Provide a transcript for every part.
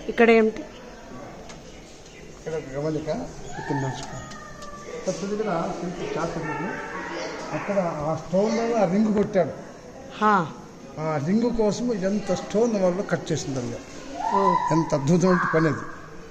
ఇక్కడ ఏమిటి ఇక్కడ ఒక గమనిక ఇక్కడ నడుచుకో ఫస్ట్ దగ్గర శిల్పి శాస్త్రజ్ఞుడు అక్కడ ఆ స్టోన్ ఆ రింగ్ కొట్టాడు హా. ఆ రింగ్ కోసం ఎంత స్టోన్ వాళ్ళు కట్ చేసిందండి ఓ ఎంత అద్భుతమైన పని అది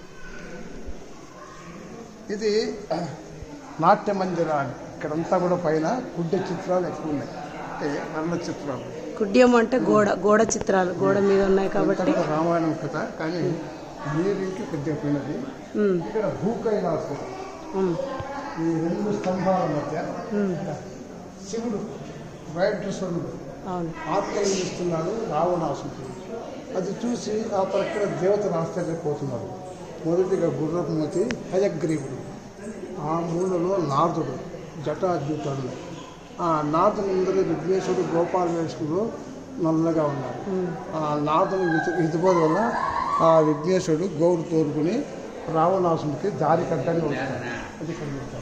ఇది నాట్య మందిరాలు ఇక్కడంతా కూడా పైన గుడ్డ చిత్రాలు ఎక్కువ ఉన్నాయి అంటే నల్ల చిత్రాలు కుడ్యం అంటే గోడ గోడ చిత్రాలు గోడ మీద ఉన్నాయి కాబట్టి ఇదంతా కూడా రామాయణం కథ కానీ నీరుకి కొద్దిగా పోయినది ఉమ్, ఇక్కడ భూకైలాసం ఉమ్, ఈ రెండు స్తంభాల మధ్య ఉమ్, శివుడు వైద్యస్వరుడు అవును ఆత్మలు ఇస్తున్నాడు రావణాసుడు అది చూసి ఆ ప్రక్కడ దేవతలు ఆశ్చర్యపోతున్నారు మొదటిగా గుర్రపుమతి హయగ్రీవుడు ఆ మూలలో నారదుడు జటాద్యుతుడు ఆ నారదులందరూ విఘ్నేశ్వరుడు గోపాలవేశ్వరుడు నల్లగా ఉన్నారు ఆ నారదుని ఇదిపోదు వల్ల ఆ విఘ్నేశ్వరుడు గౌరు తోరుకుని రావణాసుడికి దారి కట్టంగా ఉంటాడు అది కనిపిస్తాడు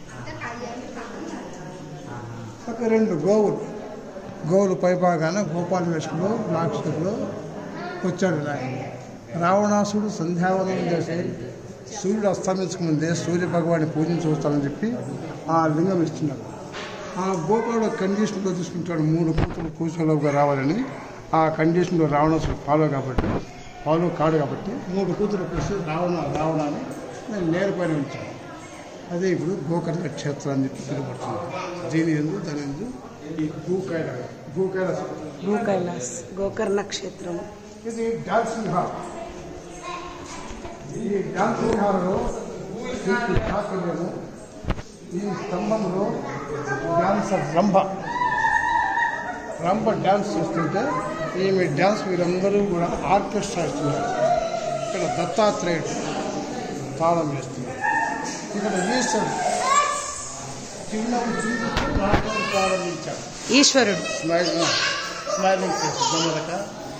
ఒక రెండు గోవులు గోవులు పైభాగాన గోపాల వేషకులు రాక్షసులు వచ్చాడు ఆయన రావణాసుడు సంధ్యావనం చేసి సూర్యుడు అస్తమించక ముందే సూర్య భగవాన్ని పూజించి వస్తానని చెప్పి ఆ లింగం ఇస్తున్నాడు ఆ గోపాలుడు కండిషన్లో తీసుకుంటాడు మూడు కూతురు కూర్చోలోగా రావాలని ఆ కండిషన్లో రావణాసుడు ఫాలో కాబట్టి ఫాలో కాడు కాబట్టి మూడు కూతురు కూర్చొని రావణ రావణాన్ని నేను నేలపైన ఉంచాను అదే ఇప్పుడు గోకర్ణ క్షేత్రం అని చెప్పి పిలువబడుతుంది దీని ఎందు దాని ఎందు ఈ భూకైల భూకైల భూ కైలాస్ గోకర్ణ క్షేత్రం ఇది డాన్సింగ్ హాల్ ఈ డాన్సింగ్ హాల్లో శిల్పి కాకలేము ఈ స్తంభంలో డాన్సర్ రంభ రంభ డాన్స్ చేస్తుంటే ఈమె డాన్స్ వీరందరూ కూడా ఆర్కెస్ట్రా ఇస్తున్నారు ఇక్కడ దత్తాత్రేయుడు తాళం వేస్తున్నారు ఇక్కడ ఈశ్వరుడు చిరునవ్వు చూపిస్తూ నాట్యం ప్రారంభించాడు ఈశ్వరుడు స్మైల్ స్మైలింగ్ ఫేస్ గమనక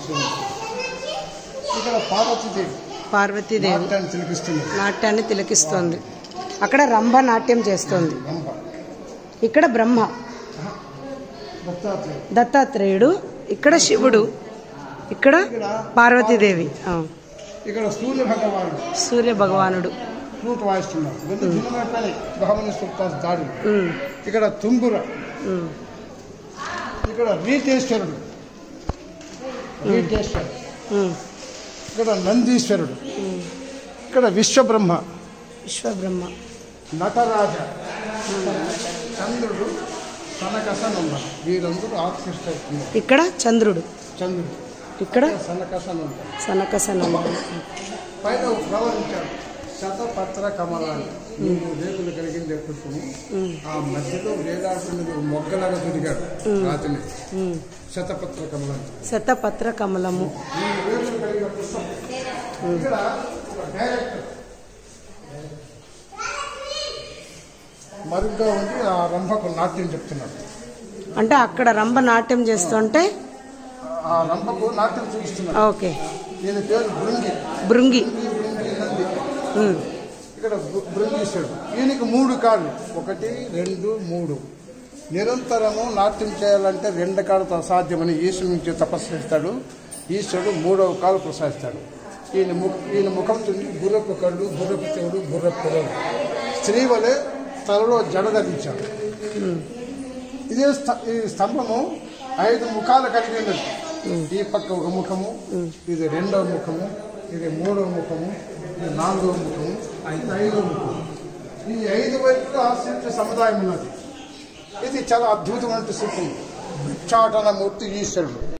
ఇక్కడ పార్వతీదేవి పార్వతీదేవి నాట్యాన్ని తిలకిస్తుంది నాట్యాన్ని తిలకిస్తోంది అక్కడ రంభ నాట్యం చేస్తోంది రంభ ఇక్కడ బ్రహ్మ దత్తాత్రేయుడు దత్తాత్రేయుడు ఇక్కడ శివుడు ఇక్కడ పార్వతీదేవి ఆ, ఇక్కడ సూర్య భగవానుడు సూర్య భగవానుడు ఫ్లూట్ వాయిస్తున్నాడు వెంట దినమైపోయి భగవాని సుల్తాన్ దాడి ఉమ్, ఇక్కడ తుంగుర ఉమ్, ఇక్కడ రీతేశ్వరుడు రీతేశ్వరుడు ఉమ్, ఇక్కడ నందీశ్వరుడు ఉమ్. ఇక్కడ విశ్వబ్రహ్మ విశ్వబ్రహ్మ నటరాజ చంద్రుడు సనకసనున్న వీరందరూ ఆర్కెస్ట్రా ఇస్తున్నారు ఇక్కడ చంద్రుడు చంద్రుడు ఇక్కడ సనకసనున్న సనకసన పైన ఒక ఫ్లవర్ ఇచ్చాడు శతపత్ర కమలాలు మూడు రేకులు కలిగింది పెట్టుకుని ఆ మధ్యలో వేలాడుతున్నది ఒక మొగ్గలాగా తిరిగాడు రాత్రిని శతపత్ర కమలాలు శతపత్ర కమలము మూడు రేకులు కలిగిన పుష్పం ఇక్కడ ఒక డైరెక్టర్ మరుగ్గా ఉండి ఆ రంభకు నాట్యం చెప్తున్నాడు అంటే అక్కడ రంభ నాట్యం చేస్తుంటే ఆ రంభకు నాట్యం చూపిస్తున్నాడు ఓకే దీని పేరు బృంగి భృంగి బృంగి నంది ఉమ్, ఇక్కడ బృ- బృంగీశ్వరుడు ఈయనకి మూడు కాళ్ళు ఒకటి రెండు మూడు నిరంతరము నాట్యం చేయాలంటే రెండు కాళ్ళతో అసాధ్యమని ఈశ్వరుడి నుంచి తపస్సు చేస్తాడు ఈశ్వరుడు మూడవ కాలు ప్రసాదిస్తాడు ఈయన ముఖ ఈయన ముఖం చూసి గుర్రపు కళ్ళు గుర్రపు చెవుడు గుర్రపు పొడవు స్త్రీ వలె తలలో జడ ధరించాడు ఇదే స్త- ఈ స్తంభము ఐదు ముఖాలు కలిగి ఉన్నది ఈ పక్క ఒక ముఖము ఇది రెండవ ముఖము ఇది మూడవ ముఖము ఇది నాలుగవ ముఖము ఇది ఐదవ ముఖము ఈ ఐదు వైపులా శిల్పి సముదాయం ఉన్నది ఇది చాలా అద్భుతమైన శిల్పం భిక్షాటన మూర్తి ఈశ్వరుడు